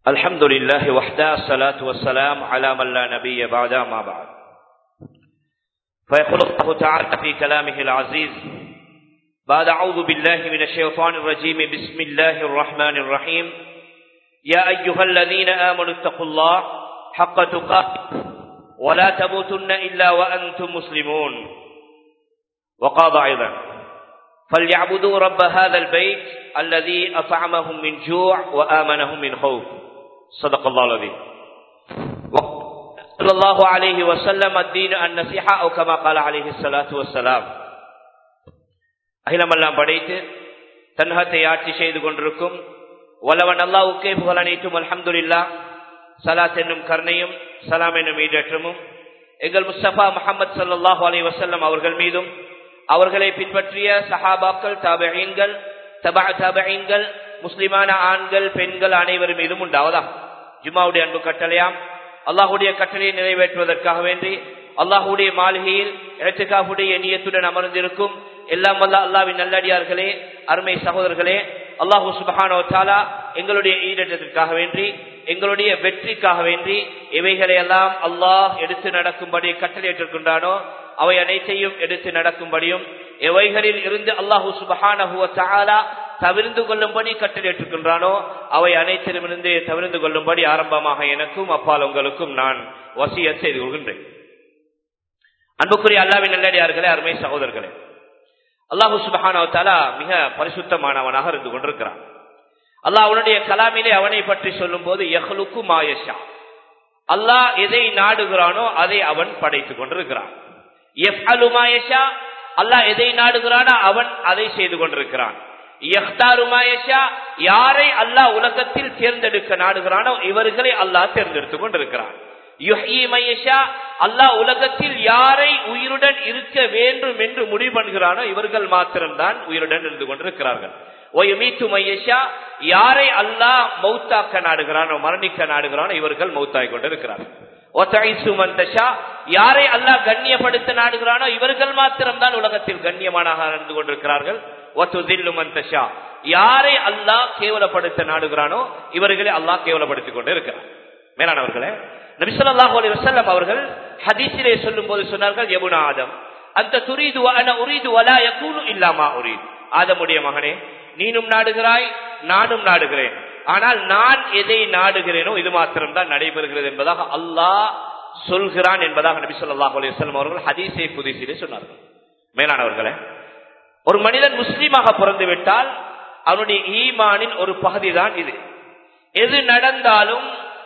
الحمد لله وحده الصلاة والسلام على من لا نبي بعد ما بعد فيقول الله تعالى في كلامه العزيز بعد أعوذ بالله من الشيطان الرجيم بسم الله الرحمن الرحيم يا أيها الذين آمنوا اتقوا الله حق تقاته ولا تموتن إلا وأنتم مسلمون وقال أيضا فليعبدوا رب هذا البيت الذي أطعمهم من جوع وآمنهم من خوف صدق الله العظيم صلى الله عليه وسلم الدين النصيحة أو كما قال عليه الصلاة والسلام அகிலமெல்லாம் படைத்து தன்ஹத்தை ஆட்சி செய்து கொண்டிருக்கும் வல்லவன் அல்லாவுக்கே புகழ் அனைத்தும் அல்ஹம்துலில்லா சலாத் என்னும் கருணையும் சலாம் என்னும் ஈடற்றமும் எங்கள் முஸ்தபா முகமது சல்லாஹூ அலி வசல்லம் அவர்கள் மீதும் அவர்களை பின்பற்றிய சஹாபாக்கள் தாபகீன்கள் தபா தாபகீன்கள் முஸ்லிமான ஆண்கள் பெண்கள் அனைவர் மீதும் உண்டாவதா ஜுமாவுடைய அன்பு கட்டளையாம் அல்லாஹுடைய கட்டளையை நிறைவேற்றுவதற்காக வேண்டி அல்லாஹுடைய மாளிகையில் இடத்துக்காவுடைய எண்ணியத்துடன் அமர்ந்திருக்கும் எல்லாம் வல்ல அல்லாவின் நல்லடியார்களே அருமை சகோதரர்களே அல்லாஹூ சுபஹானோ தாலா எங்களுடைய ஈடத்திற்காக வேண்டி எங்களுடைய வெற்றிக்காக வேண்டி இவைகளை எல்லாம் அல்லாஹ் எடுத்து நடக்கும்படி கட்டளையிட்டிருக்கின்றானோ அவை அனைத்தையும் எடுத்து நடக்கும்படியும் எவைகளில் இருந்து அல்லாஹூ சுபஹானஹுவ தாலா தவிர்ந்து கொள்ளும்படி கட்டளையிட்டிருக்கின்றானோ அவை அனைத்திலும் இருந்து தவிர்ந்து கொள்ளும்படி ஆரம்பமாக எனக்கும் அப்பால் உங்களுக்கும் நான் வசிய செய்து கொள்கின்றேன் அன்புக்குரிய அல்லாவின் நல்லடியார்களே அருமை சகோதரர்களே அல்லாஹு சுபஹானவத்தாலா மிக பரிசுத்தமானவனாக இருந்து கொண்டிருக்கிறான் அல்லாஹ் அவனுடைய கலாமிலே அவனை பற்றி சொல்லும் போது எஹ்லுக்கு மாயஷா அல்லாஹ் எதை நாடுகிறானோ அதை அவன் படைத்துக் கொண்டிருக்கிறான் எஃப் அலு மாயஷா அல்லாஹ் எதை நாடுகிறானோ அவன் அதை செய்து கொண்டிருக்கிறான் யாரை அல்லாஹ் உலகத்தில் தேர்ந்தெடுக்க நாடுகிறானோ இவர்களை அல்லாஹ் தேர்ந்தெடுத்துக் கொண்டிருக்கிறான் அல்லாஹ் உலகத்தில் யாரை உயிருடன் இருக்க வேண்டும் என்று முடிவு பண்ணுகிறானோ இவர்கள் மாத்திரம்தான் உயிருடன் இருந்து கொண்டிருக்கிறார்கள் யாரை அல்லாஹ் மௌத்தாக்க நாடுகிறானோ மரணிக்க நாடுகிறானோ இவர்கள் மௌத்தாய் கொண்டிருக்கிறார்கள் யாரை அல்லாஹ் கண்ணியப்படுத்த நாடுகிறானோ இவர்கள் மாத்திரம்தான் உலகத்தில் கண்ணியமானாக நடந்து கொண்டிருக்கிறார்கள் யாரை அல்லாஹ் கேவலப்படுத்த நாடுகிறானோ இவர்களை அல்லாஹ் கேவலப்படுத்திக் கொண்டு இருக்கிறார் மேலானவர்களே நபிசல்லாஹு அலி வசல்லம் அவர்கள் ஹதீஸிலே சொல்லும் போது சொன்னார்கள் யமுனா ஆதம் அந்த துரிது அன உரிது வலா யகூனு இல்லாமா உரிது ஆதமுடைய மகனே நீனும் நாடுகிறாய் நானும் நாடுகிறேன் ஆனால் நான் எதை நாடுகிறேனோ இது மாத்திரம் தான் நடைபெறுகிறது என்பதாக அல்லாஹ் சொல்கிறான் என்பதாக நபி சொல்லாஹு அலி வல்லம் அவர்கள் ஹதீஸை புதிசிலே சொன்னார்கள் மேலானவர்களே ஒரு மனிதன் முஸ்லீமாக பிறந்து விட்டால் அவனுடைய ஈமானின் ஒரு பகுதி தான் இது எது நடந்தாலும்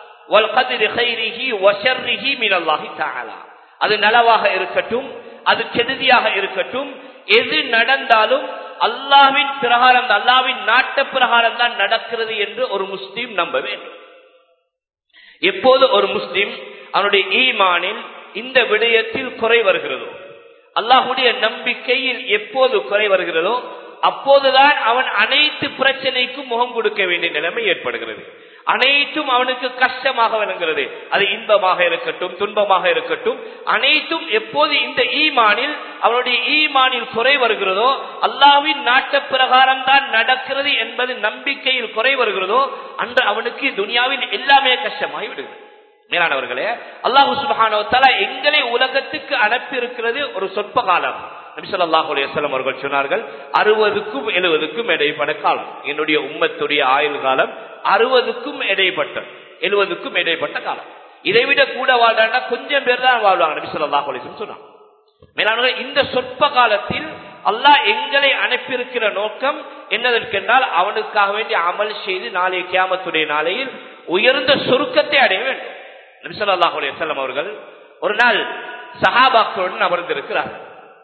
அது நலவாக இருக்கட்டும் அது கெடுதியாக இருக்கட்டும் எது நடந்தாலும் அல்லாவின் பிரகாரம் அல்லாவின் நாட்ட பிரகாரம் தான் நடக்கிறது என்று ஒரு முஸ்லீம் நம்ப வேண்டும் எப்போது ஒரு முஸ்லீம் அவனுடைய ஈமானில் இந்த விடயத்தில் குறை வருகிறதோ அல்லாஹுடைய நம்பிக்கையில் எப்போது குறை வருகிறதோ அப்போதுதான் அவன் அனைத்து பிரச்சனைக்கும் முகம் கொடுக்க வேண்டிய நிலைமை ஏற்படுகிறது அனைத்தும் அவனுக்கு கஷ்டமாக விளங்குகிறது அது இன்பமாக இருக்கட்டும் துன்பமாக இருக்கட்டும் அனைத்தும் எப்போது இந்த ஈமானில் அவனுடைய ஈமானில் குறை வருகிறதோ அல்லாவின் நாட்ட பிரகாரம் தான் நடக்கிறது என்பது நம்பிக்கையில் குறை வருகிறதோ அன்று அவனுக்கு துனியாவில் எல்லாமே கஷ்டமாகி விடுகிறது மேலானவர்களே அல்லாஹு சுபஹானோ தலா எங்களை உலகத்துக்கு அனுப்பி இருக்கிறது ஒரு சொற்ப காலம் நபிசல்லாஹு அலையம் அவர்கள் சொன்னார்கள் அறுபதுக்கும் எழுபதுக்கும் இடைப்பட்ட காலம் என்னுடைய உம்மத்துடைய ஆயுள் காலம் அறுபதுக்கும் இடைப்பட்ட எழுபதுக்கும் இடைப்பட்ட காலம் இதை விட கூட வாழ்றாங்கன்னா கொஞ்சம் பேர் தான் வாழ்வாங்க நபிசல்லாஹு அலையம் சொன்னாங்க மேலான இந்த சொற்ப காலத்தில் அல்லாஹ் எங்களை அனுப்பியிருக்கிற நோக்கம் என்னதற்கென்றால் அவனுக்காக வேண்டி அமல் செய்து நாளைய கியாமத்துடைய நாளையில் உயர்ந்த சுருக்கத்தை அடைய வேண்டும் நபிசல்லாஹு அலையம் அவர்கள் ஒரு நாள் சஹாபாக்களுடன் அமர்ந்திருக்கிறார்கள்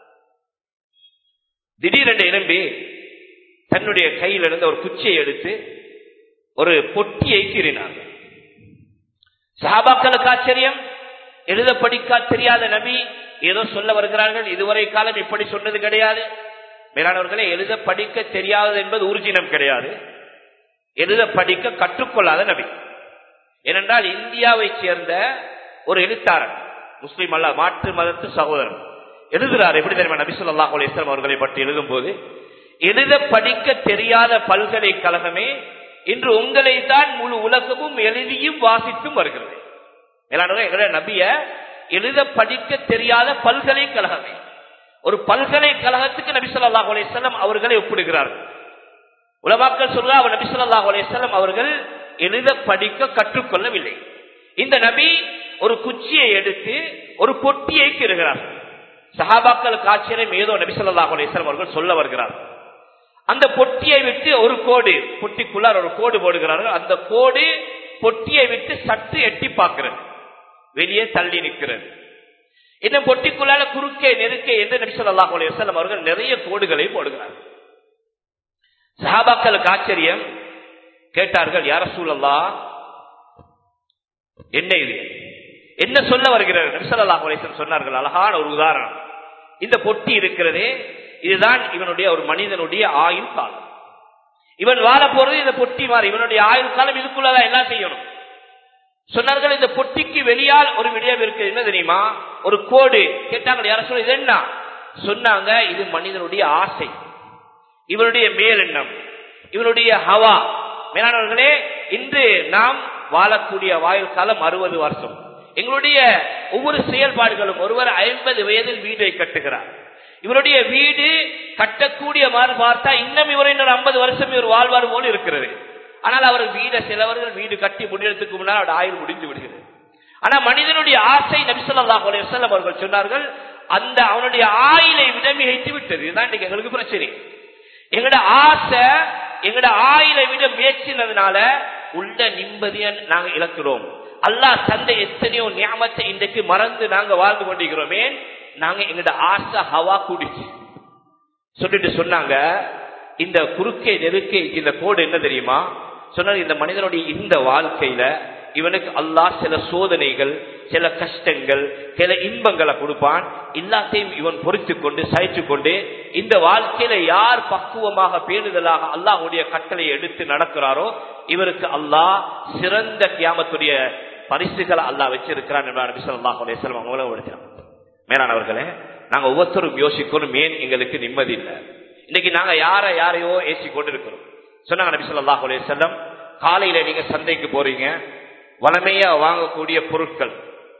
திடீரென்று எழும்பி தன்னுடைய கையில் இருந்த ஒரு குச்சியை எடுத்து ஒரு பொட்டியை கீறினார் சஹாபாக்களுக்கு ஆச்சரியம் எழுத படிக்க தெரியாத நபி ஏதோ சொல்ல வருகிறார்கள் இதுவரை காலம் இப்படி சொன்னது கிடையாது மேலானவர்களே எழுத படிக்க தெரியாதது என்பது ஊர்ஜினம் கிடையாது எழுத படிக்க கற்றுக்கொள்ளாத நபி ஏனென்றால் இந்தியாவை சேர்ந்த ஒரு எழுத்தாளர் முஸ்லீம் அல்ல மாற்று மதத்து சகோதரன் எழுதுகிறார் எப்படி தெரியுமா நபி சொல்லா இஸ்லாம் அவர்களை பற்றி எழுதும் போது எழுத படிக்க தெரியாத பல்கலைக்கழகமே இன்று உங்களை தான் முழு உலகமும் எழுதியும் வாசித்தும் வருகிறது மேலானவர்களே, எங்களுடைய நபிய எழுத படிக்க தெரியாத பல்கலைக்கழகமே ஒரு பல்கலைக்கழகத்துக்கு நபி ஸல்லல்லாஹு அலைஹி வஸல்லம் அவர்களை ஒப்பிடுகிறார்கள் உலமாக்கள் சொல்ற அவர் நபி ஸல்லல்லாஹு அலைஹி வஸல்லம் அவர்கள் எழுத படிக்க கற்றுக்கொள்ளவில்லை இந்த நபி ஒரு குச்சியை எடுத்து ஒரு பொட்டியை கிருகிறார் சஹாபாக்கள் காட்சியம் ஏதோ நபி ஸல்லல்லாஹு அலைஹி வஸல்லம் அவர்கள் சொல்ல வருகிறார் அந்த பொட்டியை விட்டு ஒரு கோடு பொட்டிக்குள்ளார் ஒரு கோடு போடுகிறார்கள் அந்த கோடு பொட்டியை விட்டு சற்று எட்டி பார்க்கிறது வெளியே தள்ளி நிற்கிறது இந்த பொட்டிக்குள்ளால குறுக்கே நெருக்கே என்று நபி ஸல்லல்லாஹு அலைஹி வஸல்லம் அவர்கள் நிறைய கோடுகளை போடுகிறார் சஹாபாக்களுக்கு ஆச்சரியம் கேட்டார்கள் யார சூழல்லா என்ன இது என்ன சொல்ல வருகிறார் நபி ஸல்லல்லாஹு அலைஹி வஸல்லம் சொன்னார்கள் அழகான ஒரு உதாரணம் இந்த பொட்டி இருக்கிறதே இதுதான் இவனுடைய ஒரு மனிதனுடைய ஆயுள் காலம் இவன் வாழ போறது இந்த பொட்டி மாறி இவனுடைய ஆயுள் காலம் இதுக்குள்ளதான் எல்லாம் செய்யணும் சொன்னார்கள் இந்த பொட்டிக்கு வெளியால் ஒரு விடயம் இருக்கு என்ன தெரியுமா ஒரு கோடு கேட்டாங்க யார சொல்ல இது என்ன சொன்னாங்க இது மனிதனுடைய ஆசை இவனுடைய மேலெண்ணம் இவனுடைய ஹவா மேலானவர்களே இன்று நாம் வாழக்கூடிய வாயுள் காலம் அறுபது வருஷம் எங்களுடைய ஒவ்வொரு செயல்பாடுகளும் ஒருவர் ஐம்பது வயதில் வீடை கட்டுகிறார் இவருடைய வீடு கட்டக்கூடிய மாதிரி பார்த்தா இன்னும் இவர் இன்னொரு ஐம்பது வருஷம் இவர் வாழ்வார் போல இருக்கிறது ஆனால் அவர் வீட சிலவர்கள் வீடு கட்டி முடியறதுக்கு முன்னால் அவருடைய ஆயுள் முடிந்து விடுகிறது ஆனா மனிதனுடைய ஆசை நபிசல்லாஹ் வசல்லம் அவர்கள் சொன்னார்கள் அந்த அவனுடைய ஆயிலை விட மிகைத்து விட்டது இதுதான் இன்னைக்கு எங்களுக்கு பிரச்சனை எங்களோட ஆசை எங்களோட ஆயிலை விட மேய்ச்சினதுனால உள்ள நிம்மதியை நாங்க இழக்கிறோம் அல்லாஹ் தந்தை எத்தனையோ ஞாபகத்தை இன்றைக்கு மறந்து நாங்க வாழ்ந்து கொண்டிருக்கிறோமே நாங்க எங்களோட ஆசை ஹவா கூடிச்சு சொல்லிட்டு சொன்னாங்க இந்த குறுக்கே நெருக்கே இந்த கோடு என்ன தெரியுமா சொன்னாங்க இந்த மனிதனுடைய இந்த வாழ்க்கையில இவனுக்கு அல்லாஹ் சில சோதனைகள் சில கஷ்டங்கள் சில இன்பங்களை கொடுப்பான் எல்லாத்தையும் இவன் பொறித்து கொண்டு சகிச்சு கொண்டு இந்த வாழ்க்கையில யார் பக்குவமாக பேணுதலாக அல்லாஹுடைய கட்டளையை எடுத்து நடக்கிறாரோ இவருக்கு அல்லாஹ் சிறந்த கியாமத்துடைய பரிசுகளை அல்லாஹ் வச்சிருக்கிறான் என்றார் நபி ஸல்லல்லாஹு அலைஹி வஸல்லம் அவங்கள உடைச்சான் மேலானவர்களே நாங்க ஒவ்வொருத்தரும் யோசிக்கணும் ஏன் எங்களுக்கு நிம்மதி இல்லை இன்னைக்கு நாங்க யார யாரையோ ஏசி கொண்டு இருக்கிறோம் சொன்னாங்க நபி ஸல்லல்லாஹு அலைஹி வஸல்லம் காலையில நீங்க சந்தைக்கு போறீங்க வளமையா வாங்கக்கூடிய பொருட்கள்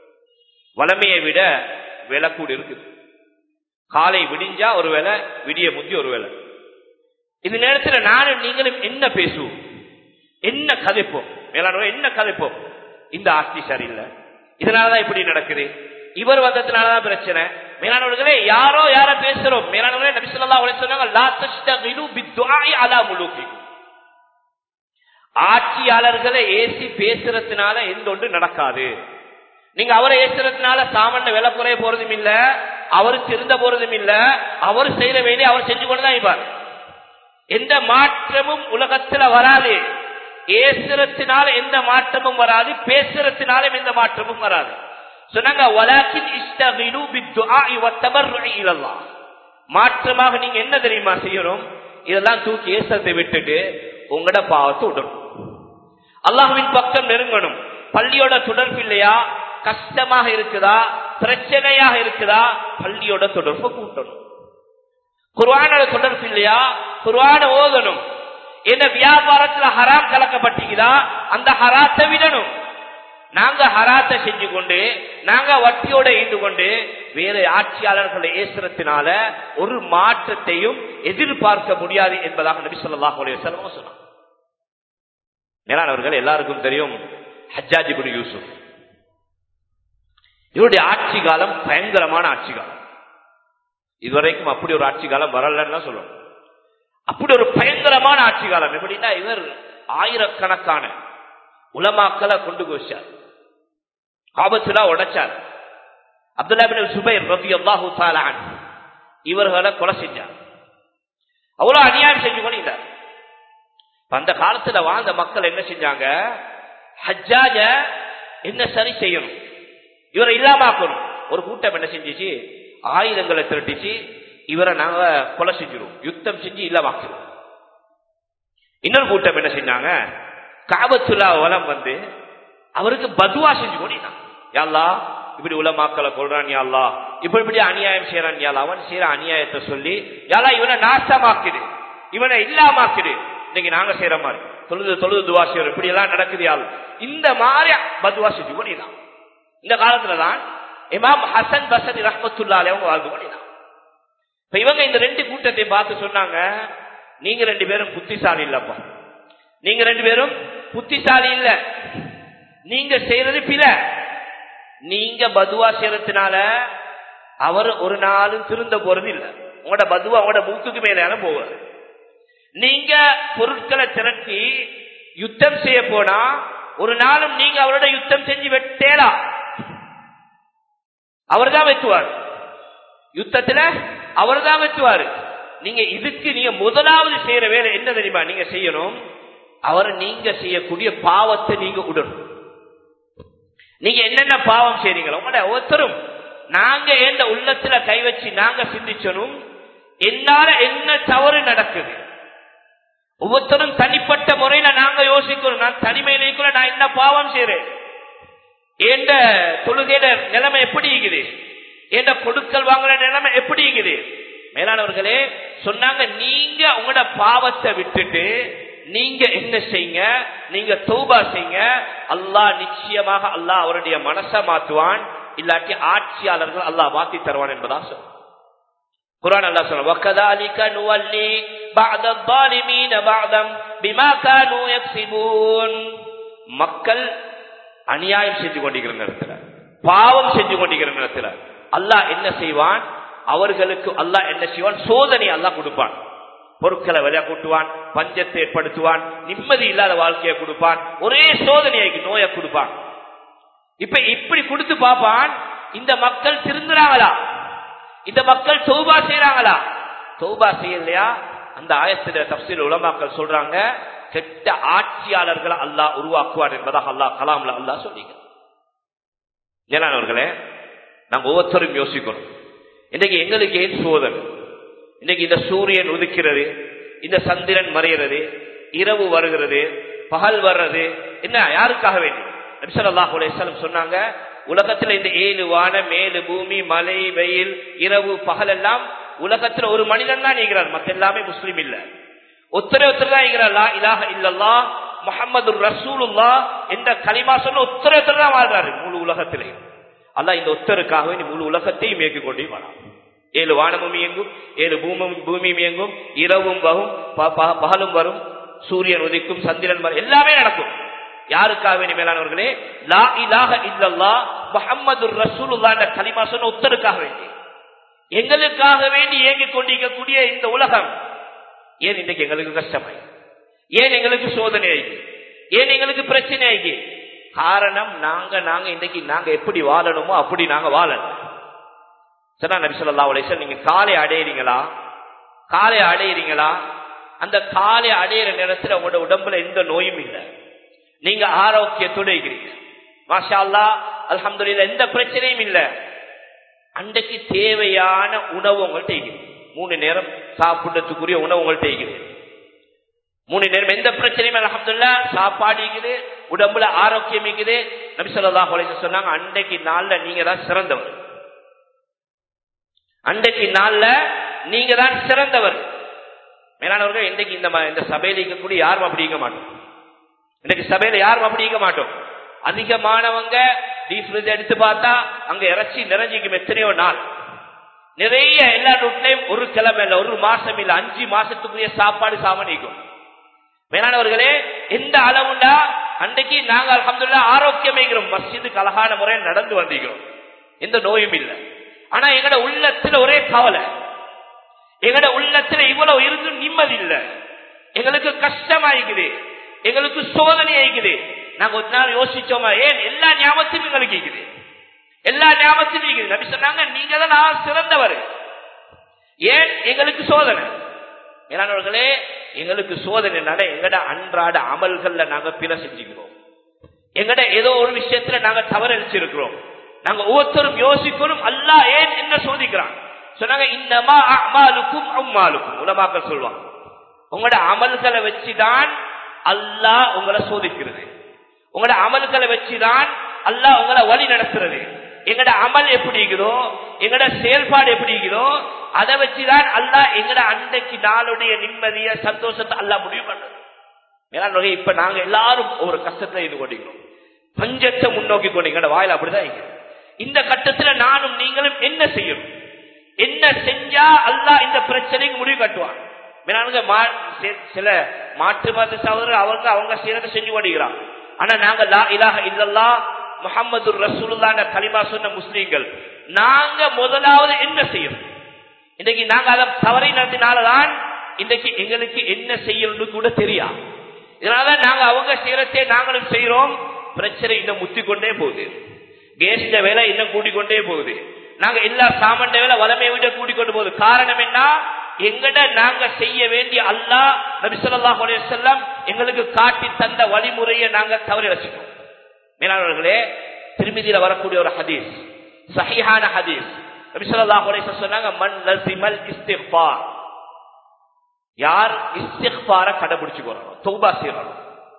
வளமையை விட விலை கூடி இருக்குது காலை விடிஞ்சா ஒரு வேலை விடிய முந்தி ஒரு வேலை இந்த நேரத்துல நானும் நீங்களும் என்ன பேசுவோம் என்ன கதைப்போம் மேலான என்ன கதைப்போம் இந்த ஆட்சி சரியில்லை இதனாலதான் இப்படி நடக்குது இவர் வந்ததுனாலதான் பிரச்சனை மேலானவர்களே யாரோ யார பேசுறோம் மேலானவர்களே நபி ஸல்லல்லாஹு அலைஹி சொன்னாங்க லா தஸ்தகிலு பித்துஆஇ அலா முலூகிக்கும் ஆட்சியாளர்களை ஏசி பேசுறதுனால எந்த ஒன்று நடக்காது நீங்க அவரை ஏசுறதுனால சாமண்ட விலை குறைய போறதும் இல்ல அவரு திருந்த போறதும் இல்ல அவர் செய்யற வேலையை அவர் செஞ்சு கொண்டுதான் இருப்பார் எந்த மாற்றமும் உலகத்துல வராது ஏசுறத்தினால எந்த மாற்றமும் வராது பேசுறத்தினாலும் எந்த மாற்றமும் வராது சொன்னாங்க வலாக்கின் இஸ்தகிலு பித்துஆஇ வத்தபர்ருஇ இலல்லாஹ் மாற்றமாக நீங்க என்ன தெரியுமா செய்யணும் இதெல்லாம் தூக்கி ஏசத்தை விட்டுட்டு உங்களோட பாவத்தை விடணும் அல்லாஹுவின் பக்கம் நெருங்கணும் பள்ளியோட தொடர்பு இல்லையா கஷ்டமாக இருக்குதா பிரச்சனையாக இருக்குதா பள்ளியோட தொடர்பு கூட்டணும் குர்ஆனோட தொடர்பு இல்லையா குர்ஆன ஓதணும் என்ன வியாபாரத்துல ஹராம் கலக்கப்பட்டீங்களா அந்த ஹராத்தை விடணும் நாங்க ஹராத்தை செஞ்சு கொண்டு நாங்க வட்டியோட ஈண்டு கொண்டு வேற ஆட்சியாளர்களை ஏசுறத்தினால ஒரு மாற்றத்தையும் எதிர்பார்க்க முடியாது என்பதாக நபி ஸல்லல்லாஹு அலைஹி வஸல்லம் சொன்னார் மேலானவர்கள் எல்லாருக்கும் தெரியும் ஹஜ்ஜாஜ் இப்னு யூசுப் இவருடைய ஆட்சி காலம் பயங்கரமான ஆட்சி காலம் இதுவரைக்கும் அப்படி ஒரு ஆட்சி காலம் வரலன்னு தான் சொல்லணும் அப்படி ஒரு பயங்கரமான ஆட்சி காலம் எப்படின்னா இவர் ஆயிரக்கணக்கான உலமாக்களை கொண்டு போச்சார் காபத்துலா உடைச்சார் அப்துல்லா பின் சுபைர் ரபி அல்லாஹு தாலான் இவர்களை கொலை செஞ்சார் அவ்வளவு அநியாயம் செஞ்சு கொண்டிருந்தார் அந்த காலத்துல வாழ்ந்த மக்கள் என்ன செஞ்சாங்க ஹஜ்ஜாஜ என்ன சரி செய்யணும் இவரை இல்லாமக்கணும் ஒரு கூட்டம் என்ன செஞ்சிச்சு ஆயுதங்களை திரட்டிச்சு இவரை நாங்க கொலை செஞ்சிருவோம் யுத்தம் செஞ்சு இல்லாமக்கிறோம் இன்னொரு கூட்டம் என்ன செஞ்சாங்க காபத்துல்லா வலம் வந்து அவருக்கு பதுவா செஞ்சு கொண்டிருந்தான் யாழ்லா இப்படி உலமாக்களை கொள்றான் யாழ்லா இப்படி இப்படி அநியாயம் செய்யறான் யாழ்லா அவன் செய்யற அநியாயத்தை சொல்லி யாழா இவனை நாசமாக்குது இவனை இல்லாமாக்குது இன்னைக்கு நாங்க செய்யற மாதிரி தொழுது தொழுது துவா செய்யறோம் இப்படி எல்லாம் நடக்குது யாரு இந்த மாதிரி பதுவா செஞ்சு பண்ணிடலாம் இந்த காலத்துல தான் இமாம் ஹசன் பசன் ரஹமத்துல்லாலே அவங்க வாழ்ந்து பண்ணிடலாம் இப்ப இவங்க இந்த ரெண்டு கூட்டத்தை பார்த்து சொன்னாங்க நீங்க ரெண்டு பேரும் புத்திசாலி இல்லப்பா நீங்க ரெண்டு பேரும் புத்திசாலி இல்ல நீங்க செய்யறது பில நீங்க பதுவா செய்யறதுனால அவர் ஒரு நாளும் திருந்த போறது இல்ல உங்களோட பதுவா உங்களோட மூக்குக்கு மேலான போவார் நீங்க பொருட்களை திரட்டி யுத்தம் செய்ய போனா ஒரு நாளும் நீங்க அவரோட யுத்தம் செஞ்சு வெட்டேலா அவர் தான் வெட்டுவார் யுத்தத்துல அவர் தான் வெட்டுவாரு நீங்க இதுக்கு நீங்க முதலாவது செய்யற வேலை என்ன தெரியுமா நீங்க செய்யணும் அவர் நீங்க செய்யக்கூடிய பாவத்தை நீங்க விடணும் நீங்க என்னென்ன பாவம் செய்றீங்களோ உங்களோட ஒருத்தரும் நாங்க எந்த உள்ளத்துல கை வச்சு நாங்க சிந்திச்சனும் என்னால என்ன தவறு நடக்குது ஒவ்வொருத்தரும் தனிப்பட்ட முறையில நாங்க யோசிக்கணும் நான் தனிமையில கூட நான் என்ன பாவம் செய்யறேன் எந்த தொழுகையில நிலைமை எப்படி இருக்குது எந்த கொடுக்கல் வாங்குற நிலைமை எப்படி இருக்குது மேலானவர்களே சொன்னாங்க நீங்க உங்களோட பாவத்தை விட்டுட்டு நீங்க என்ன செய்யுங்க நீங்க தௌபா செய்யுங்க அல்லாஹ் நிச்சயமாக அல்லாஹ் அவருடைய மனசை மாத்துவான் இல்லாட்டி ஆட்சியாளர்கள் அல்லாஹ் மாத்தி தருவான் என்பதா சொல்ல குரான் அல்லாஹ் சொல்ல وَكَذَلِكَ نُوَلِّي بَعْضَ الظَّالِمِينَ بَعْضًا بِمَا كَانُوا يَكْسِبُونَ மக்கள் அநியாயம் செஞ்சு கொண்டிருக்கிற நேரத்தில் பாவம் செஞ்சு கொண்டிருக்கிற நேரத்தில் அல்லாஹ் என்ன செய்வான் அவர்களுக்கு அல்லாஹ் என்ன செய்வான் சோதனை அல்லாஹ் கொடுப்பான் பொருட்களை விலை கூட்டுவான் பஞ்சத்தை ஏற்படுத்துவான் நிம்மதி இல்லாத வாழ்க்கையை கொடுப்பான் ஒரே சோதனையை நோயை கொடுப்பான் இப்ப இப்படி கொடுத்து பார்ப்பான் இந்த மக்கள் திருந்துறாங்களா இந்த மக்கள் தௌபா செய்யறாங்களா தௌபா செய்யலையா அந்த ஆயத்துல தப்சீல் உலமாக்கள் சொல்றாங்க கெட்ட ஆட்சியாளர்களை அல்லாஹ் உருவாக்குவார் என்பதாக அல்லாஹ் கலாம்ல அல்லாஹ் சொல்லிங்க ஏனானவர்களே நாங்க ஒவ்வொருத்தரும் யோசிக்கணும் இன்னைக்கு எங்களுக்கு ஏன் சோதனை இன்னைக்கு இந்த சூரியன் உதிக்கிறது இந்த சந்திரன் மறைகிறது இரவு வருகிறது பகல் வர்றது என்ன யாருக்காக வேண்டி நபிசல்லாஹு அலையம் சொன்னாங்க உலகத்துல இந்த ஏழு வானம் ஏழு பூமி மலை வெயில் இரவு பகல் எல்லாம் உலகத்துல ஒரு மனிதன் தான் நீங்கிறார் மத்த எல்லாமே முஸ்லீம் இல்ல ஒத்தரை ஒத்தர் தான் நீங்கிறார் லா இலாஹ இல்லல்லா முகமது ரசூலுல்லா என்ற களிமா சொன்ன ஒத்தரை ஒத்தர் தான் வாழ்றாரு முழு உலகத்திலே அல்ல இந்த ஒத்தருக்காக இந்த முழு உலகத்தையும் இயக்கி கொண்டே வரான் ஏழு வானமும் இயங்கும் ஏழு பூமும் பூமியும் இயங்கும் இரவும் வரும் பகலும் வரும் சூரியன் உதிக்கும் சந்திரன் வரும் எல்லாமே நடக்கும் யாருக்காக வேண்டி மேலானவர்களே லா இலாக இல்லல்லா முகமது ரசூலுல்லா என்ற களிமா சொன்ன உத்தருக்காக வேண்டி எங்களுக்காக வேண்டி இயங்கிக் கொண்டிருக்கக்கூடிய இந்த உலகம் ஏன் இன்னைக்கு எங்களுக்கு கஷ்டமாய் ஏன் எங்களுக்கு சோதனை ஆகி ஏன் எங்களுக்கு பிரச்சனை ஆகி காரணம் நாங்க நாங்க இன்னைக்கு நாங்க எப்படி வாழணுமோ அப்படி நாங்க வாழணும் சொன்னா நபி சொல்லா அலிசன் நீங்க காலை அடையிறீங்களா காலை அடையிறீங்களா அந்த காலை அடையிற நேரத்தில் உங்களோட உடம்புல எந்த நோயும் இல்லை நீங்க ஆரோக்கியத்தோட இருக்கிறீங்க மாஷா அல்லா அலமதுல எந்த பிரச்சனையும் இல்லை அன்றைக்கு தேவையான உணவு உங்கள்கிட்ட இருக்குது மூணு நேரம் சாப்பிடுறதுக்குரிய உணவு உங்கள்கிட்ட இருக்குது மூணு நேரம் எந்த பிரச்சனையும் அலமதுல்லா சாப்பாடு இருக்குது உடம்புல ஆரோக்கியம் இருக்குது நபி சொல்லா சொன்னாங்க அன்றைக்கு நாள்ல நீங்க தான் சிறந்தவர் அன்றைக்கு நாள்ல நீங்க தான் சிறந்தவர் மேலானவர்கள் இன்றைக்கு இந்த இந்த சபையில இருக்கக்கூடிய யாரும் அப்படி இருக்க மாட்டோம் இன்னைக்கு சபையில யாரும் அப்படி இருக்க மாட்டோம் அதிகமானவங்க டீப் எடுத்து பார்த்தா அங்க இறைச்சி நிறைஞ்சிக்கும் எத்தனையோ நாள் நிறைய எல்லா வீட்லயும் ஒரு கிழமை இல்ல ஒரு மாசம் இல்ல அஞ்சு மாசத்துக்குரிய சாப்பாடு சாமனிக்கும் மேலானவர்களே எந்த அளவுண்டா அன்றைக்கு நாங்க அலமதுல்லா ஆரோக்கியமைக்கிறோம் மஸ்ஜிதுக்கு அழகான முறையில் நடந்து வந்திருக்கிறோம் எந்த நோயும் இல்லை ஆனா எங்கட உள்ளத்துல ஒரே கவலை எங்கட உள்ளத்துல இவ்வளவு இருந்து நிம்மதி இல்ல எங்களுக்கு கஷ்டமாயிக்குது எங்களுக்கு சோதனை ஆயிக்குது நாங்க ஒரு நாள் யோசிச்சோமா ஏன் எல்லா ஞாபகத்தையும் எங்களுக்கு இருக்குது எல்லா ஞாபகத்தையும் இருக்குது நபி சொன்னாங்க நீங்க தான் நான் சிறந்தவர் ஏன் எங்களுக்கு சோதனை மேலானவர்களே எங்களுக்கு சோதனைனால எங்கட அன்றாட அமல்கள்ல நாங்க பிற செஞ்சுக்கிறோம் எங்கட ஏதோ ஒரு விஷயத்துல நாங்க தவறளிச்சிருக்கிறோம் நாங்க ஒவ்வொருத்தரும் யோசிக்கணும் அல்லா ஏன் என்ன சோதிக்கிறான் சொன்னாங்க இன்னமா அம்மாலுக்கும் அம்மாலுக்கும் உலமாக்கள் சொல்லுவாங்க உங்களோட அமல்களை வச்சுதான் அல்லாஹ் உங்களை சோதிக்கிறது உங்களோட அமல்களை வச்சுதான் அல்லாஹ் உங்களை வழி நடத்துறது எங்கட அமல் எப்படி இருக்குதோ எங்கட செயல்பாடு எப்படி இருக்குதோ அதை வச்சுதான் அல்லாஹ் எங்கட அன்றைக்கு நாளுடைய நிம்மதிய சந்தோஷத்தை அல்லாஹ் முடிவு பண்றது மேலாண் வகை இப்ப நாங்க எல்லாரும் ஒரு கஷ்டத்துல இது கொண்டிக்கிறோம் பஞ்சத்தை முன்னோக்கி கொண்டீங்க வாயில அப்படிதான் இருக்கு இந்த கட்டத்துல நானும் நீங்களும் என்ன செய்யணும் என்ன செஞ்சா அல்லாஹ் இந்த பிரச்சனைக்கு முடிவு கட்டுவான் மேலானுங்க மா- சி- சில மாற்று மத சகோதரர் அவங்க அவங்க சீரத்தை செஞ்சு கொண்டிருக்கிறாங்க ஆனா நாங்க லா இலாஹ இல்லல்லா முஹம்மது ரசூலுல்லாஹ் கலிமா சொன்ன முஸ்லீம்கள் நாங்க முதலாவது என்ன செய்யணும் இன்னைக்கு நாங்க அதை தவறை நடத்தினாலதான் இன்னைக்கு எங்களுக்கு என்ன செய்யணும்னு கூட தெரியாது இதனால நாங்க அவங்க செய்யறதே நாங்களும் செய்யறோம் பிரச்சனை இன்னும் முத்தி கொண்டே போகுது கேஸ்ட வேலை இன்னும் கூட்டிக்கொண்டே போகுது நாங்க எல்லா சாமண்ட வேலை வளமையை விட கூட்டிக்கொண்டு போகுது காரணம் என்ன எங்கட நாங்க செய்ய வேண்டிய அல்லாஹ் நபி ஸல்லல்லாஹு அலைஹி வஸல்லம் எங்களுக்கு காட்டி தந்த வழிமுறையை நாங்க தவறி வச்சுட்டோம் மேலாளர்களே திருமதியில வரக்கூடிய ஒரு ஹதீஸ் சஹீஹான ஹதீஸ் நபி ஸல்லல்லாஹு அலைஹி வஸல்லம் சொன்னாங்க மன் லஸிமல் இஸ்திக்பார் யார் இஸ்திக்பார கடைபிடிச்சுக்கணும் தௌபா செய்யணும்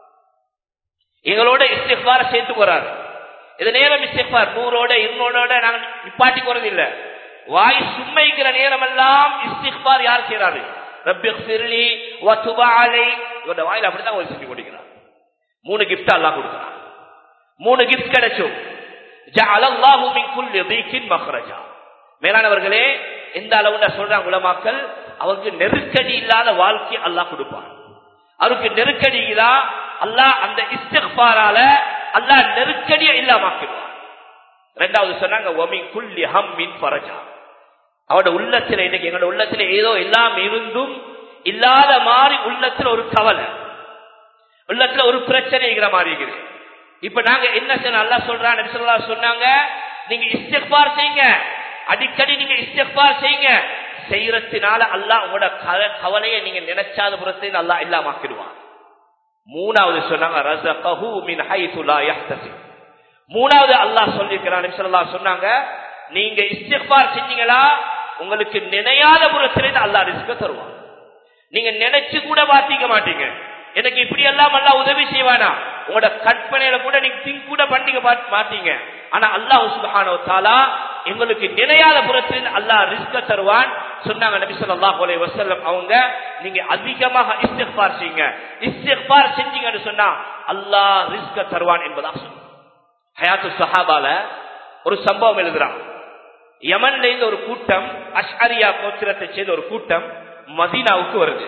எங்களோட இஸ்திக்பார சேர்த்து போறாரு இது நேரம் இஸ்திக்பார் நூறோட இருநூறோட நாங்க நிப்பாட்டி போறது இல்ல வாய் சும்மைக்கிற நேரம் எல்லாம் இஸ்திக்பார் யார் செய்யறாரு ரப்பி ஃபிர்லி வ துப அலை இவரோட வாயில அப்படிதான் ஒரு செஞ்சு கொடுக்கிறார் மூணு கிஃப்ட் அல்லாஹ் கொடுக்கிறான் மூணு கிஃப்ட் கிடைச்சும் ஜஅலல்லாஹு மின் குல்லி தீக்கின் மக்ரஜா மேலானவர்களே எந்த அளவுல சொல்றாங்க உலமாக்கள் அவருக்கு நெருக்கடி இல்லாத வாழ்க்கை அல்லாஹ் கொடுப்பான் அவருக்கு நெருக்கடி இல்லா அல்லாஹ் அந்த இஸ்திக்பாரால அல்லாஹ் நெருக்கடியை இல்லாமக்கிடுவான் ரெண்டாவது சொன்னாங்க ஒமின் குல்லி ஹம்மின் ஃபரஜா அவரோட உள்ளத்துல இன்னைக்கு எங்களோட உள்ளத்துல ஏதோ எல்லாம் இருந்தும் இல்லாத மாதிரி உள்ளத்துல ஒரு கவலை உள்ளத்துல ஒரு பிரச்சனைங்கிற மாதிரி இருக்குது இப்ப நாங்க என்ன செய்யணும் அல்லாஹ் சொல்றான் நபி ஸல்லல்லாஹு அலைஹி வஸல்லம் சொன்னாங்க நீங்க இஸ்திக்பார் செய்யுங்க அடிக்கடி நீங்க இஸ்திக்பார் செய்யுங்க செய்யறதுனால அல்லாஹ் உங்களோட கவ- கவலையை நீங்க நினைச்சாத புறத்தை அல்லாஹ் இல்லாமக்கிடுவான் மூணாவது சொன்னாங்க ரஸகஹு மின் ஹைது லா யஹ்தசிப் மூணாவது அல்லாஹ் சொல்லியிருக்கிறான் நபி ஸல்லல்லாஹு அலைஹி சொன்னாங்க நீங்க இஸ்திக்பார் செஞ்சீங்களா உங்களுக்கு நினையாத புறத்திலிருந்து அல்லாஹ் ரிஸ்க தருவான் நீங்க நினைச்சு கூட பாத்திக்க மாட்டீங்க எனக்கு இப்படி எல்லாம் அல்லாஹ் உதவி செய்வானா உங்களோட கற்பனையில கூட நீங்க திங்க் கூட பண்ணிக்க மாட்- மாட்டீங்க ஆனா அல்லாஹ் சுப்ஹானஹு வ தஆலா எங்களுக்கு நினையாத புறத்தில் அல்லாஹ் ரிஸ்க தருவான் சொன்னாங்க நபி ஸல்லல்லாஹு அலைஹி வஸல்லம் அவங்க நீங்க அதிகமாக இஸ்திக்பார் செய்யுங்க இஸ்திக்பார் செஞ்சீங்கன்னு சொன்னா அல்லாஹ் ரிஸ்க தருவான் என்பதா சொன்னாங்க ஹயாத்து சஹாபால ஒரு சம்பவம் எழுதுறான் யமன்ல இருந்து ஒரு கூட்டம் அஷ்அரியா கோத்திரத்தை சேர்ந்த ஒரு கூட்டம் மதீனாவுக்கு வருது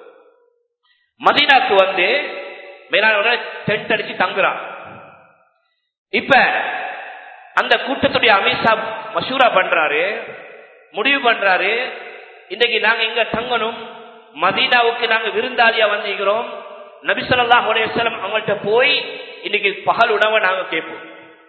மதீனாக்கு வந்து மேலான டென்ட் அடிச்சு தங்குறான் இப்ப அந்த கூட்டத்துடைய அமீர் சாப் மஷூரா பண்றாரு முடிவு பண்றாரு இன்னைக்கு நாங்க இங்க தங்கணும் மதீனாவுக்கு நாங்க விருந்தாளியா வந்திருக்கிறோம் நபிசல்லாஹ் அலையம் அவங்கள்ட்ட போய் இன்னைக்கு பகல் உணவை நாங்க கேட்போம்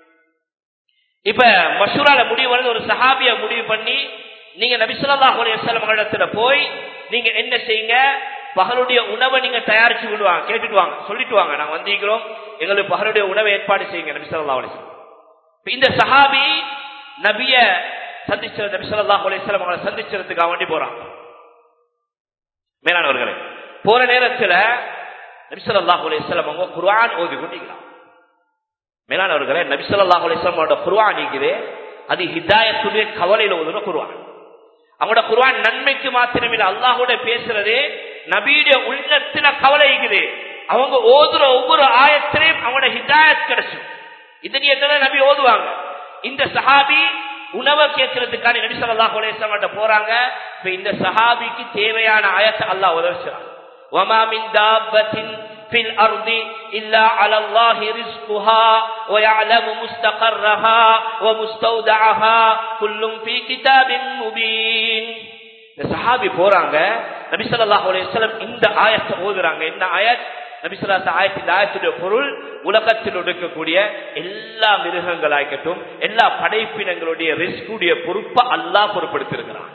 இப்ப மஷூரால முடிவு பண்ணி ஒரு சஹாபிய முடிவு பண்ணி நீங்க நபிசல்லாஹ் அலையம் இடத்துல போய் நீங்க என்ன செய்யுங்க பகலுடைய உணவை நீங்க தயாரிச்சு விடுவாங்க கேட்டுட்டு வாங்க சொல்லிட்டு வாங்க நாங்க வந்திருக்கிறோம் எங்களுக்கு பகலுடைய உணவை ஏற்பாடு செய்யுங்க நபிசல்லா அலிஸ்லாம் இந்த சஹாபி நபிய சந்திச்ச நபி ஸல்லல்லாஹு அலைஹி வஸல்லம் அவங்களை சந்திச்சதுக்காக வேண்டி போறான் மேலானவர்களே போற நேரத்துல நபி ஸல்லல்லாஹு அலைஹி வஸல்லம் அவங்க குர்ஆன் ஓதி கொண்டிருக்கிறான் மேலானவர்களே நபி ஸல்லல்லாஹு அலைஹி வஸல்லம் அவரோட குர்ஆன் இருக்குது அது ஹிதாயத்துடைய கவலையில ஓதுன குர்ஆன் அவங்களோட குர்ஆன் நன்மைக்கு மாத்திரமில்லை அல்லாஹோட பேசுறது நபியுடைய உள்ளத்துல கவலை இருக்குது அவங்க ஓதுற ஒவ்வொரு ஆயத்திலையும் அவங்களோட ஹிதாயத் கிடைச்சும் இதனியத்துல நபி ஓதுவாங்க இந்த சஹாபி உணவை கேட்கறதுக்கான நபி ஸல்லல்லாஹு அலைஹி வஸல்லம் போறாங்க இப்ப இந்த சஹாபிக்கு தேவையான ஆயத்தை அல்லாஹ் உதவிச்சான் وما من دابة في الأرض إلا على الله رزقها ويعلم مستقرها ومستودعها كل في كتاب مبين இந்த சஹாபி போறாங்க நபி ஸல்லல்லாஹு அலைஹி வஸல்லம் இந்த ஆயத்தை ஓதுறாங்க என்ன ஆயத் நபி ஸல்லல்லாஹு ஆயத் இந்த ஆயத்துடைய பொருள் உலகத்தில் இருக்கக்கூடிய எல்லா மிருகங்களாகட்டும் எல்லா படைப்பினங்களுடைய ரிஸ்குடைய பொறுப்பை அல்லாஹ் பொறுப்படுத்திருக்கிறான்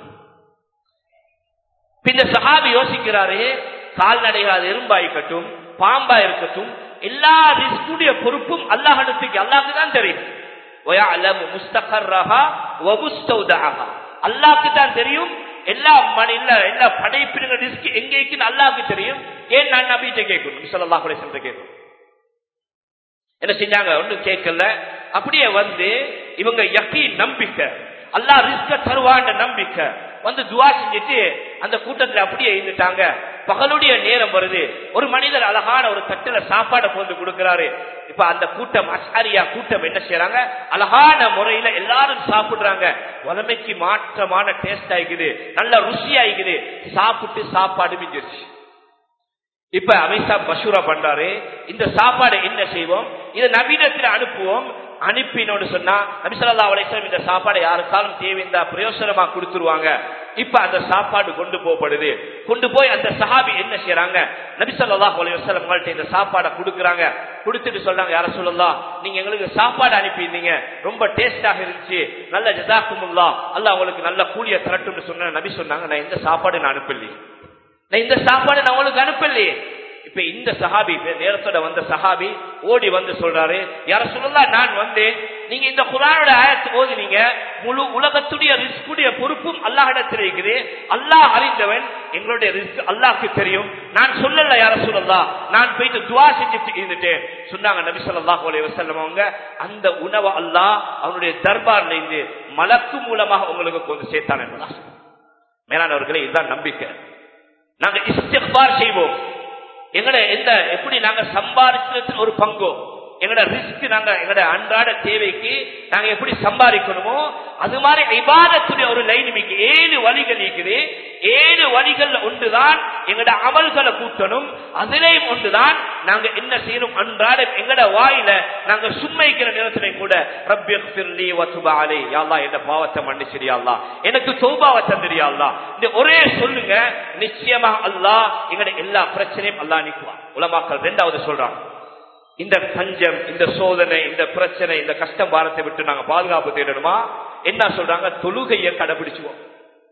இந்த சஹாபி யோசிக்கிறாரு கால்நடைகள் எறும்பா இருக்கட்டும் பாம்பா இருக்கட்டும் எல்லா ரிஸ்குடைய பொறுப்பும் அல்லாஹிடத்துக்கு அல்லாஹ்க்கு தான் தெரியும் வயஅலமு முஸ்தகர்ரஹா வ முஸ்தௌதஹா அல்லாஹ்க்கு தான் தெரியும் எல்லா மணி இல்ல எல்லா படைப்பினங்கள் ரிஸ்க் எங்க இருக்குன்னு அல்லாஹ்க்கு தெரியும் ஏன் நான் நபிட்ட கேட்கணும் நபி ஸல்லல்லாஹு அலைஹி வஸல்லம் கேட்கணும் என்ன செஞ்சாங்க ஒன்றும் கேட்கல அப்படியே வந்து இவங்க யக்கீன் நம்பிக்கை அல்லாஹ் ரிஸ்க தருவான்ற நம்பிக்கை வந்து துவா செஞ்சுட்டு அந்த கூட்டத்துல அப்படியே இருந்துட்டாங்க பகலுடைய நேரம் வருது ஒரு மனிதர் அழகான ஒரு தட்டுல சாப்பாடை போட்டு கொடுக்கிறாரு இப்ப அந்த கூட்டம் அசாரியா கூட்டம் என்ன செய்யறாங்க அழகான முறையில எல்லாரும் சாப்பிடுறாங்க உடமைக்கு மாற்றமான டேஸ்ட் ஆயிக்குது நல்ல ருசி ஆயிக்குது சாப்பிட்டு சாப்பாடு மிஞ்சிருச்சு இப்ப அமித்ஷா பஷூரா பண்றாரு இந்த சாப்பாடு என்ன செய்வோம் இதை நவீனத்தில் அனுப்புவோம் அனுப்பினோடு சொன்னா நபிசல்லா அலிஸ்லாம் இந்த சாப்பாடை யாருக்காலும் தேவைந்தா பிரயோசனமா கொடுத்துருவாங்க இப்ப அந்த சாப்பாடு கொண்டு போகப்படுது கொண்டு போய் அந்த சஹாபி என்ன செய்யறாங்க நபிசல்லா அலிவசலம் உங்கள்ட்ட இந்த சாப்பாடை கொடுக்குறாங்க கொடுத்துட்டு சொல்றாங்க யார சொல்லலாம் நீங்க எங்களுக்கு சாப்பாடு அனுப்பியிருந்தீங்க ரொம்ப டேஸ்டாக இருந்துச்சு நல்ல ஜதாக்குமுல்லா அல்ல உங்களுக்கு நல்ல கூலிய தரட்டும்னு சொன்ன நபி சொன்னாங்க நான் இந்த சாப்பாடு நான் அனுப்பலையே நான் இந்த சாப்பாடு நான் உங்களுக்கு அனுப்பலையே இப்ப இந்த சஹாபி நேரத்தோட வந்த சஹாபி ஓடி வந்து சொல்றாரு யார சொல்லலாம் நான் வந்தேன் நீங்க இந்த குரானோட ஆயத்து ஓதினீங்க முழு உலகத்துடைய ரிஸ்குடைய பொறுப்பும் அல்லாஹிடத்தில் இருக்குது அல்லாஹ் அறிந்தவன் எங்களுடைய ரிஸ்க் அல்லாஹ்க்கு தெரியும் நான் சொல்லல யார சொல்லலாம் நான் போயிட்டு துவா செஞ்சுட்டு இருந்துட்டேன் சொன்னாங்க நபி சொல்லாஹ் வசல்லம் அவங்க அந்த உணவை அல்லாஹ் அவனுடைய தர்பார்ல இருந்து மலக்கு மூலமாக உங்களுக்கு கொண்டு சேர்த்தான் என்பதா மேலானவர்களே இதுதான் நம்பிக்கை நாங்க இஸ்திஃபார் செய்வோம் எங்கட எந்த எப்படி நாங்க சம்பாதிக்கிறதுல ஒரு பங்கோ எங்கட ரிஸ்க் நாங்க எங்கட அன்றாட தேவைக்கு நாங்க எப்படி சம்பாதிக்கணுமோ அது மாதிரி இபாதத்துடைய ஒரு லைன் மிக்கு ஏழு வழிகள் இருக்குது ஏழு வழிகள் ஒன்றுதான் எங்கட அமல்களை கூட்டணும் அதிலேயும் ஒன்றுதான் நாங்க என்ன செய்யணும் அன்றாட எங்கட வாயில நாங்க சும்மைக்கிற நேரத்திலே கூட ரப்பியி வசுபாலே யாழ்லா என்ன பாவத்தை மன்னிச்சிரியாள்லா எனக்கு சௌபாவை தந்திரியாள்லா இந்த ஒரே சொல்லுங்க நிச்சயமா அல்லாஹ் எங்கட எல்லா பிரச்சனையும் அல்லா நீக்குவான் உலமாக்கள் ரெண்டாவது சொல்றாங்க இந்த பஞ்சம் இந்த சோதனை இந்த பிரச்சனை இந்த கஷ்டம் பாரத்தை விட்டு நாங்க பாதுகாப்பு தேடணுமா என்ன சொல்றாங்க தொழுகையை கடைபிடிச்சுவோம்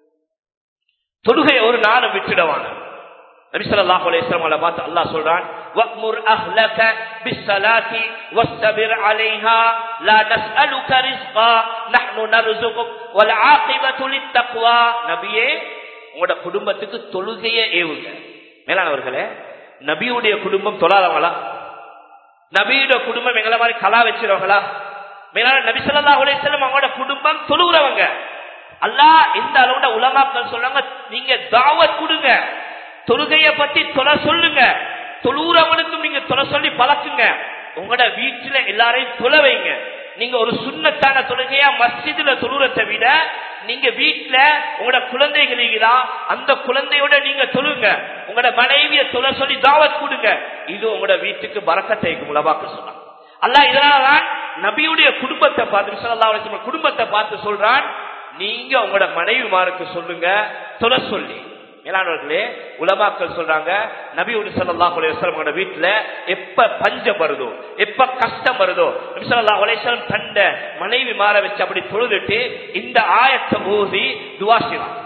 தொழுகையை ஒரு நாளும் விட்டுடவான நபிசல்லாஹ் அலைஹிஸ்ஸலாம் பார்த்து அல்லாஹ் சொல்றான் வக்முர் அஹ்லக பிஸ்ஸலாத்தி வஸ்தபிர் அலைஹா லா நஸ்அலுக ரிஸ்கா நஹ்னு நர்சுகுக் வல் ஆகிபத்து லித்தக்வா நபியே உங்களோட குடும்பத்துக்கு தொழுகையை ஏவுங்க மேலானவர்களே நபியுடைய குடும்பம் தொழாதவங்களா நபியோட குடும்பம் எங்களை மாதிரி கலா வச்சிருவாங்களா மேலான நபி சொல்லா அலிஸ்லம் அவங்களோட குடும்பம் தொழுகிறவங்க அல்லா எந்த அளவுட உலமாக்கள் சொல்றாங்க நீங்க தாவத் கொடுங்க தொழுகைய பத்தி தொலை சொல்லுங்க தொழுறவனுக்கும் நீங்க தொலை சொல்லி பழக்குங்க உங்களோட வீட்டுல எல்லாரையும் தொலை வைங்க நீங்க ஒரு சுண்ணத்தான தொழுகையா மஸ்ஜிதுல தொழுறதை விட நீங்க வீட்டுல உங்களோட குழந்தைகள் அந்த குழந்தையோட நீங்க தொழுங்க உங்களோட மனைவிய தொலை சொல்லி தாவத் கொடுங்க இது உங்களோட வீட்டுக்கு பறக்கத்தை உலவாக்க சொன்னாங்க அல்ல இதனாலதான் நபியுடைய குடும்பத்தை பார்த்து குடும்பத்தை பார்த்து சொல்றான் நீங்க உங்களோட மனைவிமாருக்கு சொல்லுங்க தொலை சொல்லி மேலானவர்களே உலமாக்கள் சொல்றாங்க நபி சல்லா அலையம் வீட்டுல எப்ப பஞ்சம் வருதோ எப்ப கஷ்டம் வருதோ நபி சொல்லா அலையம் தண்ட மனைவி மாற வச்சு அப்படி தொழுதுட்டு இந்த ஆயத்தை ஓதி துவா செய்வாங்க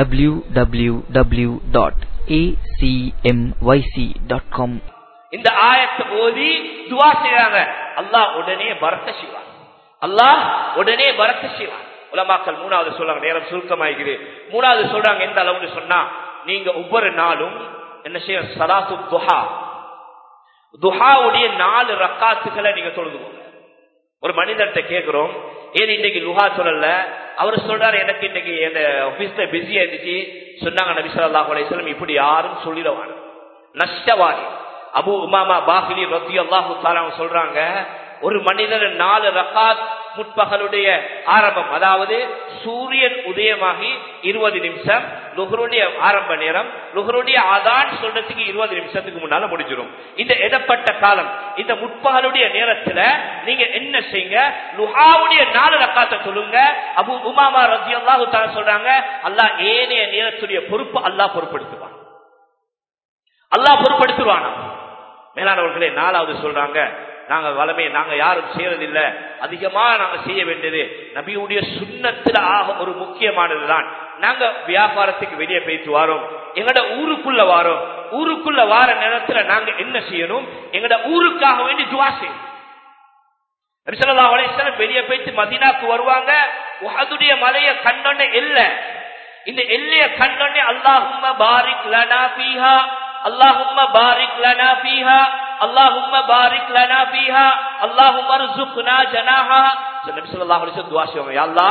www.acmyc.com இந்த ஆயத்தை ஓதி துவா செய்றாங்க அல்லாஹ் உடனே பரத்த செய்வான் அல்லாஹ் உடனே பரத்த செய்வான் உலமாக்கள் மூணாவது சொல்றாங்க நேரம் சுருக்கமாகிறது மூணாவது சொல்றாங்க எந்த அளவுன்னு சொன்னா நீங்க ஒவ்வொரு நாளும் என்ன செய்ய சலாத்து துஹா துஹாவுடைய நாலு ரக்காத்துக்களை நீங்க தொழுதுவோங்க ஒரு மனிதர்கிட்ட கேட்கிறோம் ஏன் இன்னைக்கு லுஹா சொல்லல அவர் சொல்றாரு எனக்கு இன்னைக்கு என் ஆபீஸ்ல பிஸியா இருந்துச்சு சொன்னாங்க நபி ஸல்லல்லாஹு அலைஹி வஸல்லம் இப்படி யாரும் சொல்லிடுவாங்க நஷ்டவாதி அபு உமாமா பாஹிலி ரத்தி அல்லாஹு சொல்றாங்க ஒரு மனிதர் நாலு ரகாத் முற்பகலுடைய ஆரம்பம் அதாவது சூரியன் உதயமாகி இருபது நிமிஷம் லுகருடைய ஆரம்ப நேரம் லுகருடைய ஆதான் சொல்றதுக்கு இருபது நிமிஷத்துக்கு முன்னால முடிஞ்சிடும் இந்த இடப்பட்ட காலம் இந்த முற்பகலுடைய நேரத்துல நீங்க என்ன செய்யுங்க லுஹாவுடைய நாலு ரக்காத்தை சொல்லுங்க அபு உமாமா ரத்தி அல்லாஹு சொல்றாங்க அல்லாஹ் ஏனைய நேரத்துடைய பொறுப்பு அல்லாஹ் பொறுப்படுத்துவான் அல்லாஹ் பொறுப்படுத்துவானா மேலானவர்களே நாலாவது சொல்றாங்க நாங்க வளமே நாங்க யாரும் செய்யறதில்ல அதிகமா நாங்க செய்ய வேண்டியது நபியுடைய சுண்ணத்துல ஆக ஒரு முக்கியமானதுதான் நாங்க வியாபாரத்துக்கு வெளியே போயிட்டு வாரோம் எங்கட ஊருக்குள்ள வாரோம் ஊருக்குள்ள வார நேரத்துல நாங்க என்ன செய்யணும் எங்கட ஊருக்காக வேண்டி துவா செய்யணும் நபிசல்லா அலிஸ்லாம் வெளியே போயிட்டு மதினாக்கு வருவாங்க உஹதுடைய மலையை கண்டோன்னே இல்ல இந்த எல்லைய கண்டோன்னே அல்லாஹும்ம பாரிக் லனா பீஹா அல்லாஹும்ம பாரிக் லனா பீஹா அல்லாஹும்ம பாரிக் லனா பீஹா அல்லாஹும்ம ர்சுக்னா ஜனாஹா நபி ஸல்லல்லாஹு அலைஹி வஸல்லம் துஆ செய்வாங்க யா அல்லாஹ்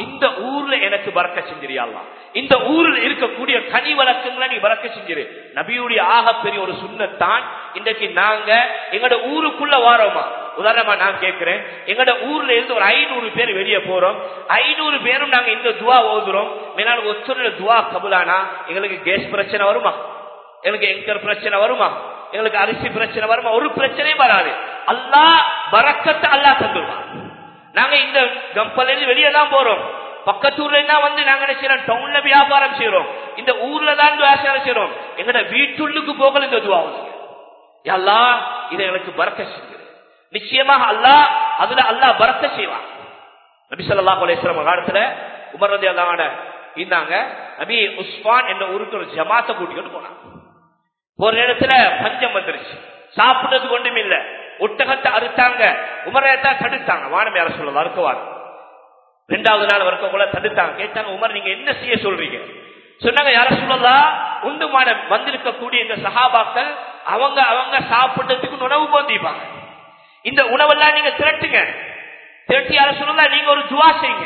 இந்த ஊர்ல எனக்கு பறக்க செஞ்சிரியாள்லா இந்த ஊரில் இருக்கக்கூடிய கனி வழக்கங்களை நீ பறக்க செஞ்சிரு நபியுடைய ஆகப்பெரிய ஒரு சுண்ணத்தான் இன்றைக்கு நாங்க எங்கட ஊருக்குள்ள வாரோமா உதாரணமா நான் கேட்கிறேன் எங்கட ஊர்ல இருந்து ஒரு ஐநூறு பேர் வெளியே போறோம் ஐநூறு பேரும் நாங்க இந்த துவா ஓதுறோம் மேலான ஒத்துழைய துவா கபுலானா எங்களுக்கு கேஸ் பிரச்சனை வருமா எங்களுக்கு எங்கர் பிரச்சனை வருமா எங்களுக்கு அரிசி பிரச்சனை வருமா ஒரு பிரச்சனையும் வராது அல்லா பறக்கத்தை அல்லா தந்துடுவான் நாங்க இந்த கம்பல இருந்து வெளியே தான் போறோம் பக்கத்தூர்ல தான் வந்து நாங்க என்ன செய்யறோம் டவுன்ல வியாபாரம் செய்யறோம் இந்த ஊர்ல தான் வியாபாரம் செய்யறோம் எங்கட வீட்டுள்ளுக்கு போகல இந்த துவா அல்லா இதை எனக்கு பறக்க செஞ்சு நிச்சயமாக அல்லா அதுல அல்லா பறக்க செய்வான் நபி சொல்லா கொலேஸ்வரம் காலத்துல உமர் ரதி அல்லாட இருந்தாங்க நபி உஸ்மான் என்ற ஊருக்கு ஒரு ஜமாத்தை கூட்டிக்கிட்டு போனாங்க ஒரு நேரத்துல பஞ்சம் வந்துருச்சு சாப்பிடுறதுக்கு ஒன்றும் இல்ல ஒட்டகத்தை அறுத்தாங்க உமரையத்தான் தடுத்தாங்க வானம் யார சொல்லலாம் அறுக்குவாங்க ரெண்டாவது நாள் வரைக்கும் கூட தடுத்தாங்க கேட்டாங்க உமர் நீங்க என்ன செய்ய சொல்றீங்க சொன்னாங்க யார சொல்லலாம் உண்டுமான வந்திருக்கக்கூடிய இந்த சகாபாக்கள் அவங்க அவங்க சாப்பிட்டதுக்கு உணவு போந்திப்பாங்க இந்த உணவெல்லாம் நீங்க திரட்டுங்க திரட்டி யார சொல்லலாம் நீங்க ஒரு துவா செய்யுங்க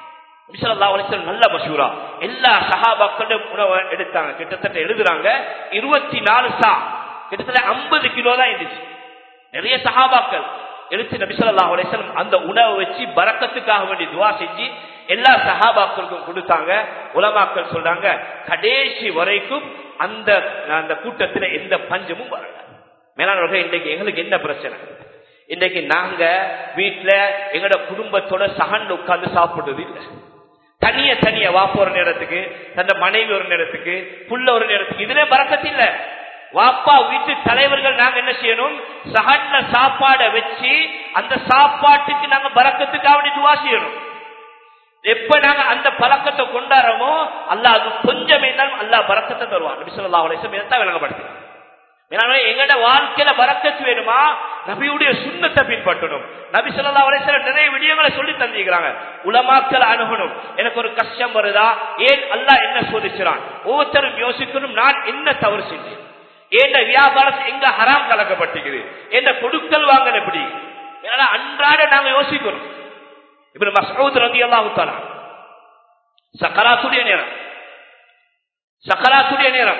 நல்ல மசூரா எல்லா சகாபாக்களும் உணவை எடுத்தாங்க கிட்டத்தட்ட எழுதுறாங்க இருபத்தி நாலு சா கிட்டத்தட்ட ஐம்பது கிலோ தான் இருந்துச்சு நிறைய சகாபாக்கள் எழுத்து நபிசல்லா அலிஸ்லம் அந்த உணவை வச்சு பறக்கத்துக்காக வேண்டி துவா செஞ்சு எல்லா சகாபாக்களுக்கும் கொடுத்தாங்க உலமாக்கள் சொல்றாங்க கடைசி வரைக்கும் அந்த அந்த கூட்டத்தில் எந்த பஞ்சமும் வரல மேலானவர்கள் இன்றைக்கு எங்களுக்கு என்ன பிரச்சனை இன்னைக்கு நாங்க வீட்டுல எங்களோட குடும்பத்தோட சகன் உட்கார்ந்து சாப்பிடுறது இல்லை தனிய தனிய வாப்ப ஒரு நேரத்துக்கு தந்த மனைவி ஒரு நேரத்துக்கு புள்ள ஒரு நேரத்துக்கு இதுல பறக்கத்து இல்ல வாப்பா வீட்டு தலைவர்கள் நாங்க என்ன செய்யணும் சகன்ல சாப்பாடை வச்சு அந்த சாப்பாட்டுக்கு நாங்க பறக்கத்துக்காக வேண்டி துவா செய்யணும் எப்ப நாங்க அந்த பழக்கத்தை கொண்டாடுறோமோ அல்ல அது கொஞ்சமே இருந்தாலும் அல்லா பறக்கத்தை தருவான் நபி சொல்லா அலிசம் இதைத்தான் விளங்கப்படுத்துறேன் எங்கட வாழ்க்கையில வரக்கத்து வேணுமா நபியுடைய சுண்ணத்தை பின்பற்றணும் நபி சொல்லா அலிஸ்ல நிறைய விடயங்களை சொல்லி தந்திக்கிறாங்க உலமாக்கள் அணுகணும் எனக்கு ஒரு கஷ்டம் வருதா ஏன் அல்லா என்ன சோதிச்சான் ஒவ்வொருத்தரும் யோசிக்கணும் நான் என்ன தவறு செஞ்சேன் ஏண்ட வியாபாரம் எங்க ஹராம் கலக்கப்பட்டிருக்குது எந்த கொடுக்கல் வாங்கல் எப்படி ஏன்னா அன்றாட நாங்க யோசிக்கணும் இப்ப மசூத் ரதி அல்லாஹு சக்கராத்துடைய நேரம் சக்கராத்துடைய நேரம்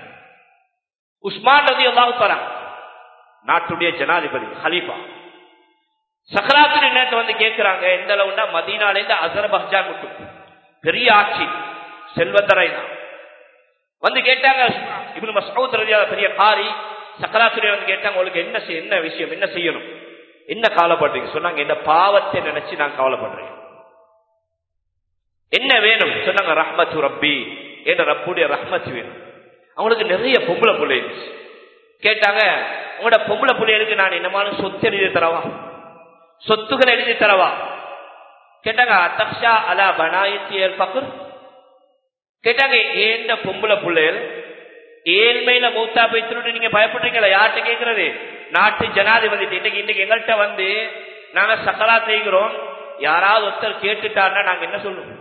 உஸ்மான் ரதி அல்லாஹு தலா நாட்டுடைய ஜனாதிபதி ஹலீஃபா சக்கராத்துடைய நேரத்தை வந்து கேட்கிறாங்க எந்த அளவுனா மதீனால இருந்து அசரபஹான் மட்டும் பெரிய ஆட்சி செல்வத்தரை தான் வந்து கேட்டாங்க இவனு மசூத் ரதியா பெரிய காரி சக்கராத்துடைய வந்து கேட்டாங்க உங்களுக்கு என்ன என்ன விஷயம் என்ன செய்யணும் என்ன கவலைப்படுறீங்க சொன்னாங்க என்ன பாவத்தை நினைச்சு நான் கவலைப்படுறேன் என்ன வேணும் சொன்னாங்க ரஹ்மத்து ரப்பி என்ற ரப்புடைய ரஹ்மத் வேணும் அவங்களுக்கு நிறைய பொம்பளை பிள்ளை இருந்துச்சு கேட்டாங்க உங்களோட பொம்பளை பிள்ளைகளுக்கு நான் என்னமாலும் சொத்து எழுதி தரவா சொத்துக்கள் எழுதி தரவா கேட்டாங்க அத்தக்ஷா அலா பனாயத்தியர் பக்கர் கேட்டாங்க ஏந்த பொம்பளை பிள்ளைகள் ஏழ்மையில மூத்தா போய்த்துட்டு நீங்க பயப்படுறீங்களா யார்கிட்ட கேட்கறது நாட்டு ஜனாதிபதி இன்னைக்கு இன்னைக்கு எங்கள்கிட்ட வந்து நாங்க சக்கரா செய்கிறோம் யாராவது ஒருத்தர் கேட்டுட்டாருன்னா நாங்க என்ன சொல்லுவோம்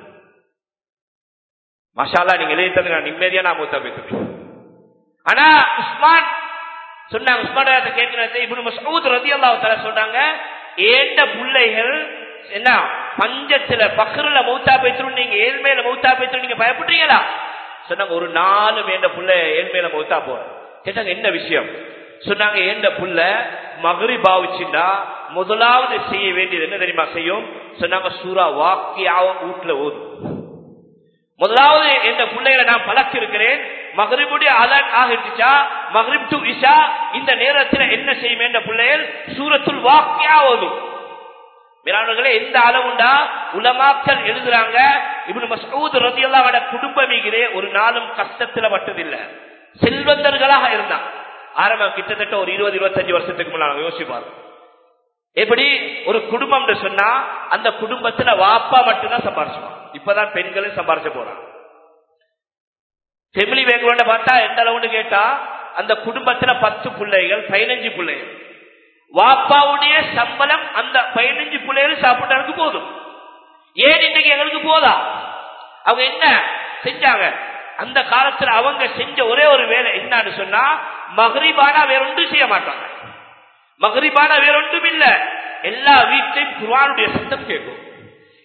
மசாலா நீங்க எழுதி தந்து நான் நிம்மதியா நான் மூத்தா போய்த்துறேன் ஆனா உஸ்மான் சொன்னாங்க உஸ்மான் கேட்கிறது இப்படி மசூத் ரதி அல்லா சொல்றாங்க ஏண்ட பிள்ளைகள் என்ன பஞ்சத்துல பக்கருல மௌத்தா பேத்துரும் நீங்க ஏழ்மையில மௌத்தா பேத்துரும் நீங்க பயப்படுறீங்களா சொன்னாங்க ஒரு நாலு வேண்ட புள்ள ஏழ்மையில மௌத்தா போற கேட்டாங்க என்ன விஷயம் சொன்னாங்க ஏண்ட புள்ள மகரி பாவிச்சுண்டா முதலாவது செய்ய வேண்டியது என்ன தெரியுமா செய்யும் சொன்னாங்க சூறா வாக்கியாவ வீட்டுல ஓதும் முதலாவது இந்த பிள்ளைகளை நான் பழக்க இருக்கிறேன் மகரிபுடைய அலன் ஆகிட்டுச்சா மகரிப் டு இஷா இந்த நேரத்தில் என்ன செய்யும் என்ற பிள்ளைகள் சூரத்துள் வாக்கியா ஓதும் மேலானவர்களே எந்த அளவுண்டா உலமாக்கள் எழுதுறாங்க இப்படி மசூத் ரத்தியல்லாவோட குடும்பமிகிறே ஒரு நாளும் கஷ்டத்துல பட்டதில்லை செல்வந்தர்களாக இருந்தான் ஆரம்பம் கிட்டத்தட்ட ஒரு இருபது இருபத்தஞ்சு வருஷத்துக்கு முன்னாடி யோசிப்பாரு எப்படி ஒரு குடும்பம் சொன்னா அந்த குடும்பத்துல வாப்பா மட்டும்தான் சம்பாரிச்சுவான் இப்பதான் பெண்களும் சம்பாரிச்சு போறாங்க ஃபெமிலி பேக்ரவுண்ட பார்த்தா எந்த அளவுன்னு கேட்டா அந்த குடும்பத்துல பத்து பிள்ளைகள் பதினஞ்சு பிள்ளைகள் வாப்பாவுடைய சம்பளம் அந்த பதினஞ்சு பிள்ளைகள் சாப்பிட்டதுக்கு போதும் ஏன் இன்னைக்கு எங்களுக்கு போதா அவங்க என்ன செஞ்சாங்க அந்த காலத்துல அவங்க செஞ்ச ஒரே ஒரு வேலை என்னன்னு சொன்னா மகரிபானா வேற ஒன்றும் செய்ய மாட்டாங்க மகரிபானா வேற ஒன்றும் இல்ல எல்லா வீட்லையும் குர்ஆனுடைய சத்தம் கேட்கும்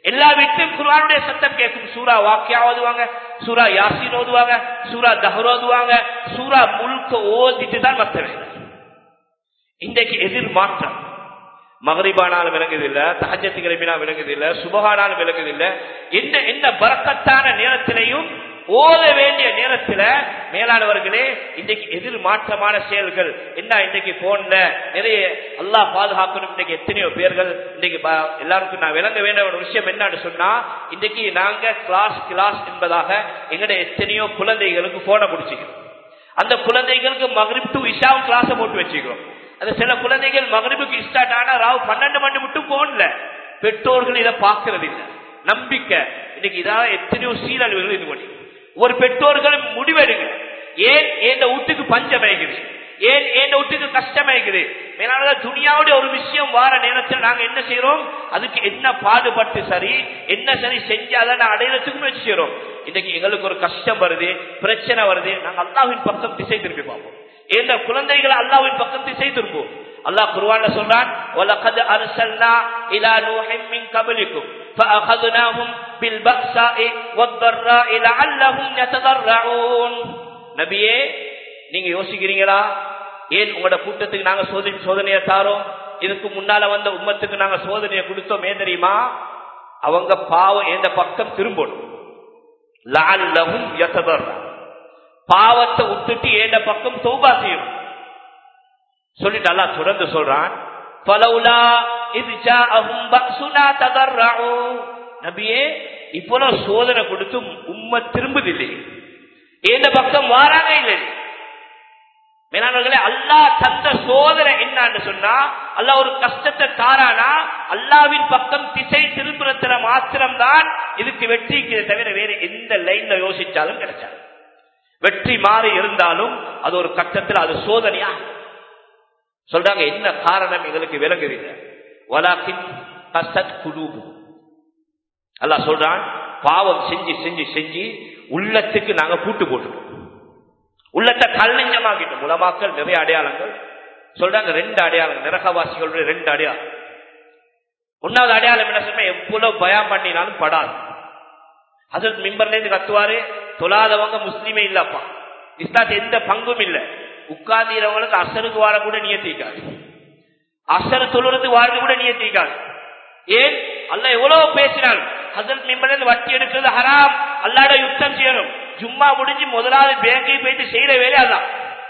எல்லா வீட்டிலும் குர்ஆனுடைய சத்தம் கேட்கும் சூரா வாக்கியா ஓதுவாங்க சூரா யாசின் ஓதுவாங்க சூரா தஹர் ஓதுவாங்க சூரா முழுக்க ஓதிட்டு தான் மத்த வேலை இன்றைக்கு எதிர் மாற்றம் மகரிபானாலும் விளங்குது இல்ல தஹஜத்து கிளம்பினா விளங்குது இல்ல சுபகானாலும் விளங்குது இல்ல என்ன என்ன பறக்கத்தான நேரத்திலையும் ஓத வேண்டிய நேரத்துல மேலானவர்களே இன்றைக்கு எதிர் மாற்றமான செயல்கள் என்ன இன்றைக்கு போன்ல நிறைய அல்லாஹ் பாதுகாக்கணும் இன்றைக்கு எத்தனையோ பேர்கள் இன்றைக்கு ப- எல்லாருக்கும் நான் விளங்க வேண்டிய ஒரு விஷயம் என்னன்னு சொன்னா இன்றைக்கு நாங்க கிளாஸ் கிளாஸ் என்பதாக எங்களுடைய எத்தனையோ குழந்தைகளுக்கு போனை பிடிச்சிக்கிறோம் அந்த குழந்தைகளுக்கு மகரிப் டு இஷாவும் கிளாஸ் போட்டு வச்சுக்கிறோம் அந்த சில குழந்தைகள் மகரிபுக்கு ஸ்டார்ட் ஆனா ராவு பன்னெண்டு மணி மட்டும் போன்ல பெற்றோர்கள் இதை பார்க்கறது இல்ல நம்பிக்கை இன்னைக்கு இதான் எத்தனையோ சீரழிவுகள் இது பண்ணி ஒரு பெற்றோர்கள் முடிவெடுங்க ஏன் என் வீட்டுக்கு பஞ்சம் ஆகுது ஏன் என் வீட்டுக்கு கஷ்டம் ஆகுது மேலான துணியாவுடைய ஒரு விஷயம் வார நேரத்தில் நாங்க என்ன செய்யறோம் அதுக்கு என்ன பாடுபட்டு சரி என்ன சரி செஞ்சாதான் நான் அடையிறதுக்கு முயற்சி செய்யறோம் இன்னைக்கு எங்களுக்கு ஒரு கஷ்டம் வருது பிரச்சனை வருது நாங்க அல்லாஹ்வின் பக்கம் திசை திருப்பி பார்ப்போம் இந்த குழந்தைகளை அல்லாஹ்வின் பக்கம் திசை திருப்போம் அல்லாஹ் குர்ஆன்ல சொல்றான் وَلَقَدْ أَرْسَلْنَا إِلَى نُوحٍ مِّن قَبْلِكُمْ فَأَخَذْنَاهُمْ بِالْبَأْسَاءِ وَالضَّرَّاءِ لَعَلَّهُمْ يَتَضَرَّعُونَ நபியே நீங்க யோசிக்கிறீங்களா ஏன் உங்களோட கூட்டத்துக்கு நாங்க சோதனை சோதனையை தாரோம் இதுக்கு முன்னால வந்த உம்மத்துக்கு நாங்க சோதனையை கொடுத்தோம் ஏன் தெரியுமா அவங்க பாவம் எந்த பக்கம் திரும்பணும் லஅல்லஹும் யததர்ரா பாவத்தை விட்டுட்டு ஏண்ட பக்கம் தௌபா செய்யணும் சொல்லிட்டு அல்லாஹ் தொடர்ந்து சொல்றான் ஃபலௌலா இத் ஜாஅஹும் பக்ஸுனா ததர்ரஉ நபியே இப்போலாம் சோதனை கொடுத்து உம்ம திரும்புதில்லை ஏண்ட பக்கம் வாராங்க இல்லை மேலானவர்களே அல்லாஹ் தந்த சோதனை என்னன்னு சொன்னா அல்லாஹ் ஒரு கஷ்டத்தை தாரானா அல்லாவின் பக்கம் திசை திரும்புறத்துல மாத்திரம்தான் இதுக்கு வெற்றிக்கு தவிர வேற எந்த லைன்ல யோசிச்சாலும் கிடைச்சாது வெற்றி மாறி இருந்தாலும் அது ஒரு கட்டத்தில் அது சோதனையா சொல்றாங்க என்ன காரணம் எங்களுக்கு விளங்குதில்லை வலாக்கின் கசத் குலூபு அல்லாஹ் சொல்றான் பாவம் செஞ்சு செஞ்சு செஞ்சு உள்ளத்துக்கு நாங்க பூட்டு போட்டுட்டோம் உள்ளத்தை கல்லஞ்சமாக்கிட்டோம் உலமாக்கள் நிறைய அடையாளங்கள் சொல்றாங்க ரெண்டு அடையாளங்கள் நிரகவாசிகளுடைய ரெண்டு அடையாளம் ஒன்னாவது அடையாளம் என்ன சொன்னா எவ்வளவு பயம் பண்ணினாலும் படாது ஹசரத் மிம்பர்ல இருந்து கத்துவாரு தொழாதவங்க முஸ்லீமே இல்லப்பா இஸ்லாத்து எந்த பங்கும் இல்ல உட்கார்ந்தவங்களுக்கு அசருக்கு வாழ கூட நியத்திக்காது அசரு தொழுறது வாழ்ந்து கூட நியத்திக்காது ஏன் அல்ல எவ்வளவு பேசினால் ஹசரத் மிம்பர்ல இருந்து வட்டி எடுக்கிறது ஹராம் அல்லாட யுத்தம் செய்யணும் ஜும்மா முடிஞ்சு முதலாவது பேங்கை போயிட்டு செய்யற வேலை அதான்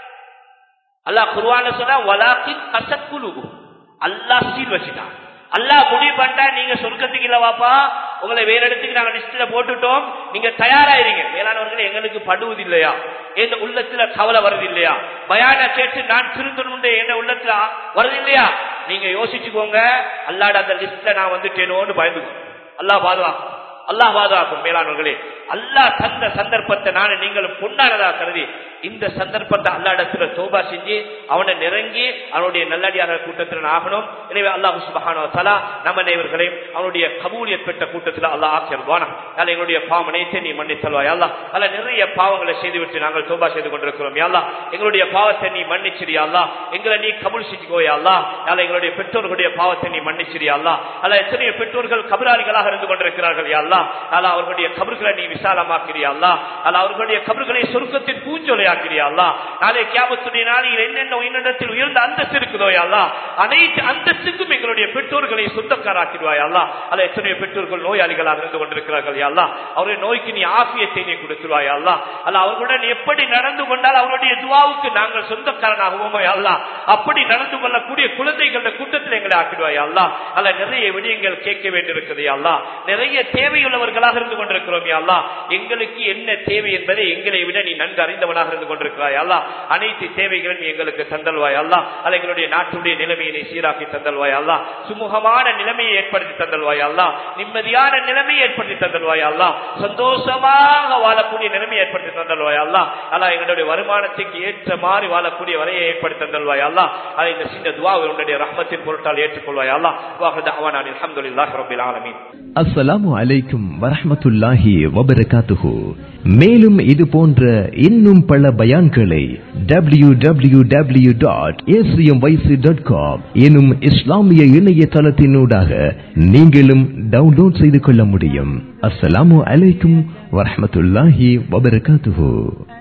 அல்லாஹ் குருவான சொன்னா வலாக்கின் கசக்குழு அல்லாஹ் சீல் வச்சுட்டான் அல்லாஹ் முடிவு பண்ணிட்டா நீங்க சொர்க்கத்துக்கு இல்ல வாப்பா உங்களை வேற இடத்துக்கு நாங்க லிஸ்ட்ல போட்டுட்டோம் நீங்க தயாராயிருங்க மேலானவர்கள் எங்களுக்கு படுவது இல்லையா என் உள்ளத்துல கவலை வருது இல்லையா பயான கேட்டு நான் திருத்தணும் என் உள்ளத்துல வருது இல்லையா நீங்க யோசிச்சுக்கோங்க அல்லாட அந்த லிஸ்ட்ல நான் வந்துட்டேனோன்னு பயந்துக்கோ அல்லாஹ் பாதுகாக்கும் அல்லாஹ் பாதுகாக்கும் மேலானவர்களே அல்லாஹ் தந்த சந்தர்ப்பத்தை நானும் நீங்களும் பொன்னானதா கருதி இந்த சந்தர்ப்பத்தை அல்லாடத்துல தோபா செஞ்சு அவனை நெருங்கி அவனுடைய நல்லடியாக கூட்டத்தில் ஆகணும் எனவே அல்லாஹு சுபஹானோ தலா நம்ம அனைவர்களையும் அவனுடைய கபூலியத் பெற்ற கூட்டத்தில் அல்லாஹ் ஆக்கியல்வானா அல்ல எங்களுடைய பாவனைத்தை நீ மன்னித்தல்வாய் அல்லா அல்ல நிறைய பாவங்களை செய்துவிட்டு நாங்கள் தோபா செய்து கொண்டிருக்கிறோம் யாழ்லா எங்களுடைய பாவத்தை நீ மன்னிச்சிரியா அல்லா எங்களை நீ கபூல் செஞ்சுக்கோயா அல்லா அல்ல எங்களுடைய பெற்றோர்களுடைய பாவத்தை நீ மன்னிச்சிரியா அல்லா அல்ல எத்தனையோ பெற்றோர்கள் கபராளிகளாக இருந்து கொண்டிருக்கிறார்கள் யா அல்லா அல்ல அவர்களுடைய கபர்களை நீ விசாலமாக்கிறியா அல்லா அல்ல அவர்களுடைய கபர்களை சொர்க்கத்தின் பூஞ்சொலையாக்கிறியா அல்லா நாளை கியாமத்துடைய நாளில் என்னென்ன உயிரினத்தில் உயர்ந்த அந்தஸ்து இருக்குதோ யா அல்லா அனைத்து அந்தஸ்துக்கும் எங்களுடைய பெற்றோர்களை சொந்தக்காராக்கிடுவாய் அல்லா அல்ல எத்தனையோ பெற்றோர்கள் நோயாளிகளாக இருந்து கொண்டிருக்கிறார்கள் யா அல்லா அவருடைய நோய்க்கு நீ ஆசியத்தை நீ கொடுத்துருவாய் அல்லா அல்ல அவர்களுடன் எப்படி நடந்து கொண்டால் அவருடைய துவாவுக்கு நாங்கள் சொந்தக்காரனாகுவோமோ யா அல்லா அப்படி நடந்து கொள்ளக்கூடிய குழந்தைகள கூட்டத்தில் எங்களை ஆக்கிடுவாய் அல்லா அல்ல நிறைய விடயங்கள் கேட்க வேண்டியிருக்குது யா அல்லா நிறைய தேவையுள்ளவர்களாக இருந்து கொண்டிருக்கிறோம் யா அல்லா எங்களுக்கு என்ன தேவை என்பதை எங்களை விட நீ நன்கு அறிந்தவனாக இருந்து கொண்டிருக்கிறாய் அல்லா அனைத்து தேவைகளும் நீ எங்களுக்கு தந்தல்வாய் அல்லா அல்ல எங்களுடைய நாட்டுடைய நிலைமையை நீ சீராக்கி தந்தல்வாய் அல்லா சுமூகமான நிலைமையை ஏற்படுத்தி தந்தல்வாய் அல்லா நிம்மதியான நிலைமையை ஏற்படுத்தி தந்தல்வாய் அல்லா சந்தோஷமாக வாழக்கூடிய நிலைமையை ஏற்படுத்தி தந்தல்வாய் அல்லா அல்லா எங்களுடைய வருமானத்துக்கு ஏற்ற மாதிரி வாழக்கூடிய வரையை ஏற்படுத்தி தந்தல்வாய் அல்லா அதை இந்த சின்ன துவா உன்னுடைய ரஹ்மத்தின் பொருட்டால் ஏற்றுக்கொள்வாய் அல்லா வாஹத் அவான் அல்ஹம்துலில்லாஹி ரப்பில் ஆலமீன் அஸ்ஸலாமு அலைக்கும் வரஹ்மத்துல்லாஹி வபரகாத்துஹு வபரகாத்துஹு மேலும் இது போன்ற இன்னும் பல பயான்களை W W W dot dot com எனும் இஸ்லாமிய இணையதளத்தினூடாக நீங்களும் டவுன்லோட் செய்து கொள்ள முடியும் அஸ்ஸலாமு அலைக்கும் வரஹ்மத்துல்லாஹி வபரகாத்துஹு